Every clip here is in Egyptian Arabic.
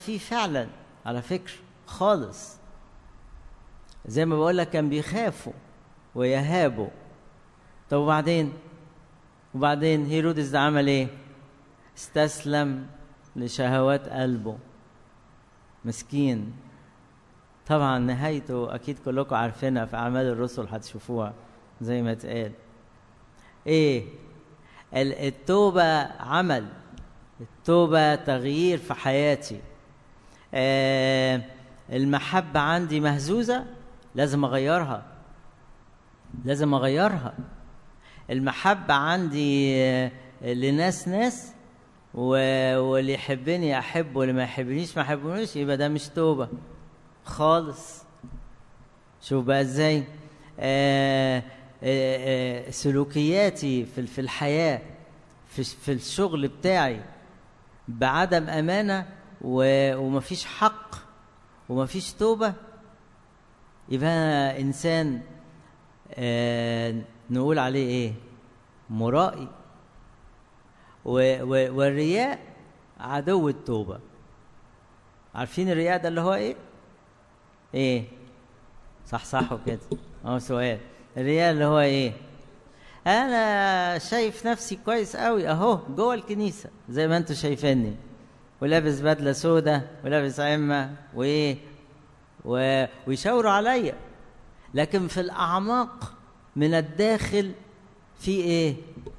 فيه فعلا على فكرة خالص زي ما بقول لك كان بيخافوا ويهابوا طب وبعدين وبعدين هيرودس ده عمل ايه استسلم لشهوات قلبه مسكين طبعا نهايته اكيد كلكم عارفينها في اعمال الرسل هتشوفوها زي ما اتقال ايه التوبه عمل التوبه تغيير في حياتي آه المحبه عندي مهزوزه لازم اغيرها لازم اغيرها المحبه عندي لناس ناس واللي يحبني احبه واللي ما يحبنيش ما يحبنيش يبقى ده مش توبه خالص شوف بقى ازاي آه آه آه سلوكياتي في في الحياه في في الشغل بتاعي بعدم امانه ومفيش حق ومفيش توبه يبقى أنا انسان نقول عليه ايه مرائي والرياء عدو التوبه عارفين الرياء ده اللي هو ايه ايه صح صح وكده اه سؤال الرياء اللي هو ايه انا شايف نفسي كويس قوي اهو جوه الكنيسه زي ما انتم شايفيني ولابس بدله سودة ولابس عمه وايه و... ويشاوروا عليا لكن في الاعماق من الداخل في ايه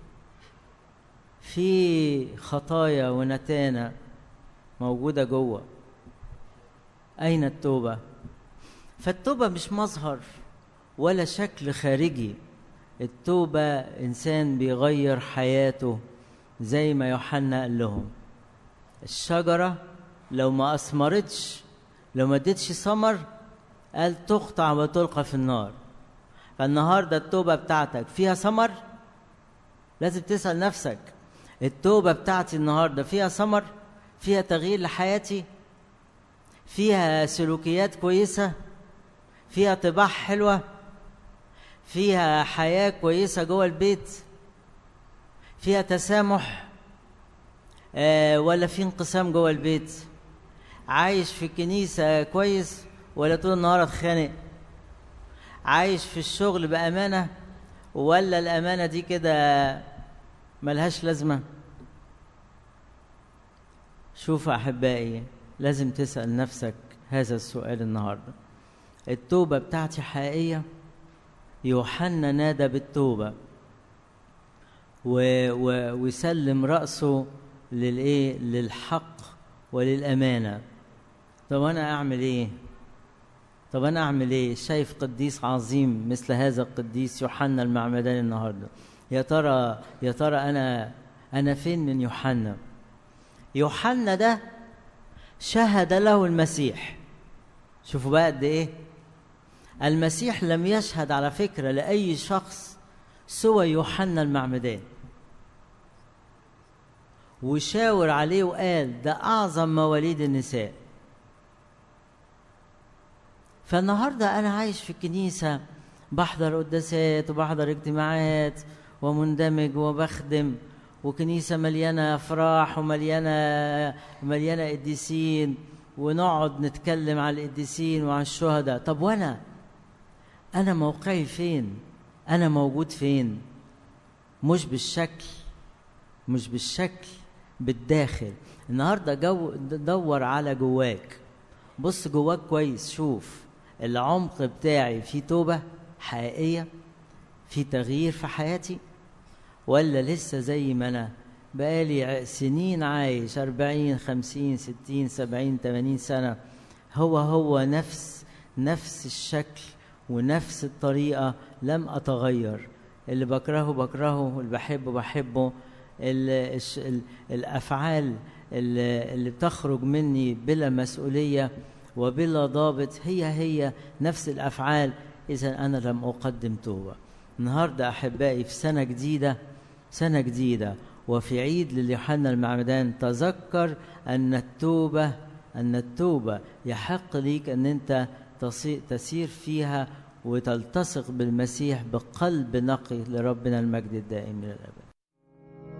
في خطايا ونتانه موجوده جوه اين التوبه فالتوبه مش مظهر ولا شكل خارجي التوبه انسان بيغير حياته زي ما يوحنا قال لهم الشجره لو ما اثمرتش لو ما ادتش ثمر قال تقطع وتلقى في النار فالنهارده التوبه بتاعتك فيها ثمر لازم تسال نفسك التوبه بتاعتي النهارده فيها ثمر فيها تغيير لحياتي فيها سلوكيات كويسه فيها طباع حلوه فيها حياه كويسه جوه البيت فيها تسامح آه ولا في انقسام جوه البيت عايش في الكنيسه كويس ولا طول النهار اتخانق عايش في الشغل بامانه ولا الامانه دي كده ملهاش لازمه شوف احبائي لازم تسال نفسك هذا السؤال النهارده التوبه بتاعتي حقيقيه يوحنا نادى بالتوبه و... و... ويسلم راسه للايه للحق وللامانه طب انا اعمل ايه طب انا اعمل ايه شايف قديس عظيم مثل هذا القديس يوحنا المعمداني النهارده يا ترى يا ترى انا انا فين من يوحنا يوحنا ده شهد له المسيح شوفوا بقى قد ايه المسيح لم يشهد على فكره لاي شخص سوى يوحنا المعمدان وشاور عليه وقال ده اعظم مواليد النساء فالنهارده انا عايش في الكنيسه بحضر قداسات وبحضر اجتماعات ومندمج وبخدم وكنيسه مليانه افراح ومليانه مليانه قديسين ونقعد نتكلم على القديسين وعلى الشهداء طب وانا انا موقعي فين انا موجود فين مش بالشكل مش بالشكل بالداخل النهارده جو دور على جواك بص جواك كويس شوف العمق بتاعي في توبة حقيقية في تغيير في حياتي ولا لسه زي ما أنا بقالي سنين عايش أربعين خمسين ستين سبعين تمانين سنة هو هو نفس نفس الشكل ونفس الطريقة لم أتغير اللي بكرهه بكرهه واللي بحبه بحبه ال ال الأفعال اللي, اللي بتخرج مني بلا مسؤولية وبلا ضابط هي هي نفس الافعال اذا انا لم اقدم توبه النهارده احبائي في سنه جديده سنه جديده وفي عيد لليوحنا المعمدان تذكر ان التوبه ان التوبه يحق ليك ان انت تسير فيها وتلتصق بالمسيح بقلب نقي لربنا المجد الدائم الى الابد